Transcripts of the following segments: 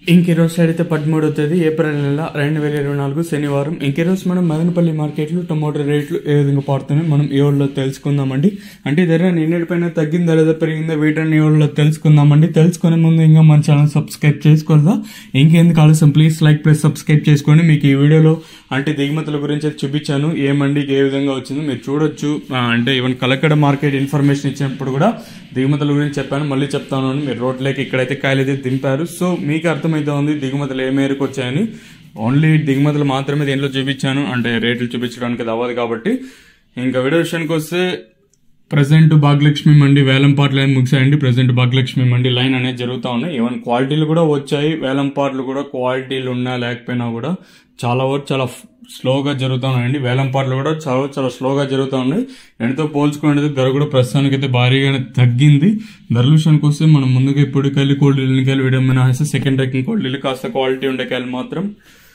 ఇంక రోజు సైడ్ అయితే పదమూడవ తేదీ ఏప్రిల్ నెల రెండు వేల ఇరవై నాలుగు శనివారం ఇంక రోజు మనం మదనపల్లి మార్కెట్లో టొమాటో రేట్లు ఏ విధంగా పడుతున్నాయి మనం ఈ ఊళ్ళో తెలుసుకుందామండి అంటే ధర నిన్నటిపైన తగ్గిందా లేదా పెరిగిందా వీటన్ని ఈ ఊళ్ళో తెలుసుకుందామండి తెలుసుకునే ముందు ఇంకా మన ఛానల్ సబ్స్క్రైబ్ చేసుకోవాలా ఇంకెందుకు ఆలస్యం ప్లీజ్ లైక్ ప్లస్ సబ్స్క్రైబ్ చేసుకోండి మీకు ఈ వీడియోలో అంటే దిగుమతుల గురించి అయితే చూపించాను ఏ మండికి ఏ విధంగా వచ్చిందో మీరు చూడొచ్చు ఆ, అంటే ఈవెన్ కలకడ మార్కెట్ ఇన్ఫర్మేషన్ ఇచ్చినప్పుడు కూడా దిగుమతుల గురించి చెప్పాను మళ్ళీ చెప్తాను అని మీరు రోడ్లోకి ఇక్కడైతే కాయలు అయితే దింపారు సో మీకు అర్థమైతే ఉంది దిగుమతులు ఏ మేరకు వచ్చాయని ఓన్లీ దిగుమతులు మాత్రమే దీంట్లో చూపించాను అంటే రేట్లు చూపించడానికి అది అవ్వదు కాబట్టి ఇంకా వీడియో విషయానికి వస్తే ప్రజెంట్ భాగ్యలక్ష్మి మండి వేలంపాట్లు అనేది ముగిసాయండి ప్రజెంట్ భాగ్యలక్ష్మి మండి లైన్ అనేది జరుగుతూ ఉన్నాయి ఈవెన్ క్వాలిటీలు కూడా వచ్చాయి వేలంపాట్లు కూడా క్వాలిటీలు ఉన్నా లేకపోయినా కూడా చాలా వరకు చాలా స్లోగా జరుగుతూ ఉన్నాయండి వేలంపాట్లు కూడా చాలా చాలా స్లోగా జరుగుతూ ఉన్నాయి ఎంతో పోల్చుకునే ధర కూడా ప్రస్తుతానికి అయితే భారీగానే తగ్గింది ధరల విషయానికి వస్తే మనం ముందుగా ఇప్పుడు కాయలు కోల్డ్ కాయలు వీడియో మినహాయిస్తే సెకండ్ ర్యాంకింగ్ కోల్డ్ కాస్త క్వాలిటీ ఉండే కాయలు మాత్రం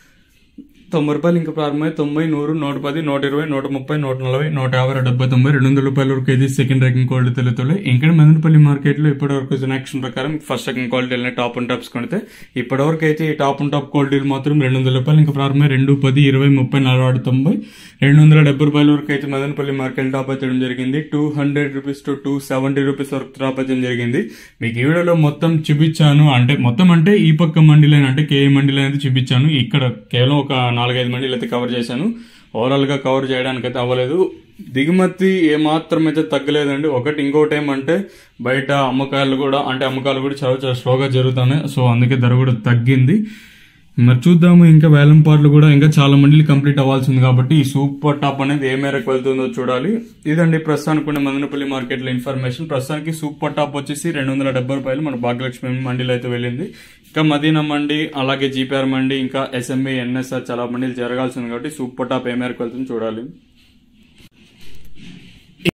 తొంభై రూపాయలు ఇంకా ప్రారంభమై తొంభై నూరు నూట పది నూట ఇరవై నూట ముప్పై నూట నలభై నూట యాభై డెబ్బై తొంభై రెండు వందల రూపాయల వరకు కేజీ సెకండ్ ర్యాంకింగ్ క్వాలిటీ తెలుగుతుంది ఇంకా మదనపల్లి మార్కెట్లో ఇప్పటి వరకు యాక్షన్ ప్రకారం ఫస్ట్ సెకండ్ క్వాలిటీ వెళ్ళిన టాప్ అండ్ టాప్స్ కొడితే ఇప్పటి వరకు అయితే ఈ టాప్ అండ్ టాప్ క్వాలిటీలు మాత్రం రెండు వందల రూపాయలు ఇంకా ప్రారంభమై రెండు పది ఇరవై ముప్పై నలభై ఆరు తొంభై రెండు వందల డెబ్బై రూపాయల వరకు అయితే మదనపల్లి మార్కెట్ టాప్ అయితే జరిగింది two hundred rupees to two seventy rupees వరకు టాప్ అయితే జరిగింది మీకు ఈ వీడియోలో మొత్తం చూపించాను అంటే మొత్తం అంటే ఈ పక్క మండీలైన అంటే కేఏ మండీలు అనేది చూపించాను ఇక్కడ కేవలం ఒక నాలుగైదు మండీలు అయితే కవర్ చేశాను ఓవరాల్ గా కవర్ చేయడానికి అయితే అవ్వలేదు దిగుమతి ఏమాత్రం అయితే తగ్గలేదండి ఒకటి ఇంకోటి ఏమంటే బయట అమ్మకాలు కూడా అంటే అమ్మకాలు కూడా చాలా చాలా స్లోగా జరుగుతున్నాయి సో అందుకే ధర కూడా తగ్గింది మరి చూద్దాము ఇంకా వేలంపాట్లు కూడా ఇంకా చాలా మండీలు కంప్లీట్ అవ్వాల్సింది కాబట్టి ఈ సూపర్ టాప్ అనేది ఏ మేరకు వెళ్తుందో చూడాలి ఇదండి ప్రస్తుతానికి ఉన్న మదనపల్లి మార్కెట్లో ఇన్ఫర్మేషన్ ప్రస్తుతానికి సూపర్ టాప్ వచ్చేసి రెండు వందల డెబ్బై రూపాయలు మన భాగ్యలక్ష్మి మండీలో అయితే వెళ్ళింది ఇంకా మదీనా మండి అలాగే జీపీఆర్ మండి ఇంకా ఎస్ఎంఈ ఎన్ఎస్ఆర్ చాలా మండీలు జరగాల్సింది కాబట్టి సూపర్ టాప్ ఏ మేరకు వెళ్తుందో చూడాలి